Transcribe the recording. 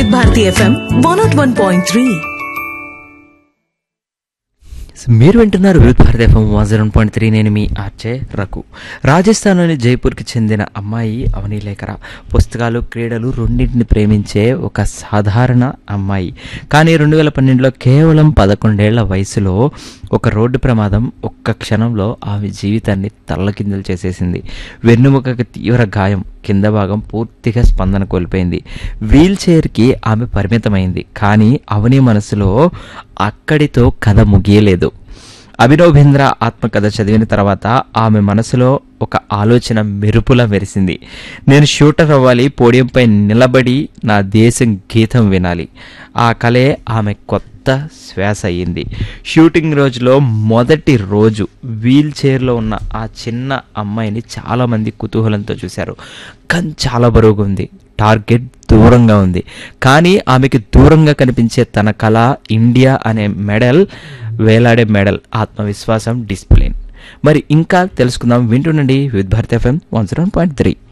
Vividh Bharati FM one naught one point three మీరు వింటున్నారు Vividh Bharati FM one zero point three నేను మీ ఆర్చే రఘు రాజస్థాన్లోని జైపూర్కి చెందిన అమ్మాయి అవనీలేఖర పుస్తకాలు క్రీడలు రెండింటిని ప్రేమించే ఒక సాధారణ అమ్మాయి కానీ రెండు వేల పన్నెండులో కేవలం పదకొండేళ్ల వయసులో ఒక రోడ్డు ప్రమాదం ఒక్క క్షణంలో ఆమె జీవితాన్ని తల్లకిందులు చేసేసింది వెన్నుముకకి తీవ్ర గాయం కింద భాగం పూర్తిగా స్పందన కోల్పోయింది వీల్ చైర్కి ఆమె పరిమితమైంది కానీ అవని మనసులో అక్కడితో కథ ముగియలేదు అభినవ్ బింద్రా ఆత్మకథ చదివిన తర్వాత ఆమె మనసులో ఒక ఆలోచన మెరుపులా మెరిసింది నేను షూటర్ అవ్వాలి పోడియంపై నిలబడి నా దేశం గీతం వినాలి ఆ కలే ఆమె కొత్త శ్వాస అయ్యింది షూటింగ్ రోజులో మొదటి రోజు వీల్ చైర్లో ఉన్న ఆ చిన్న అమ్మాయిని చాలామంది కుతూహలంతో చూశారు కానీ చాలా బరువుగా ఉంది టార్గెట్ దూరంగా ఉంది కానీ ఆమెకి దూరంగా కనిపించే తన కళ ఇండియా అనే మెడల్ వేలాడే మెడల్ ఆత్మవిశ్వాసం డిసిప్లిన్ మరి ఇంకా తెలుసుకుందాం వింటుండండి with Bharat FM one zero point three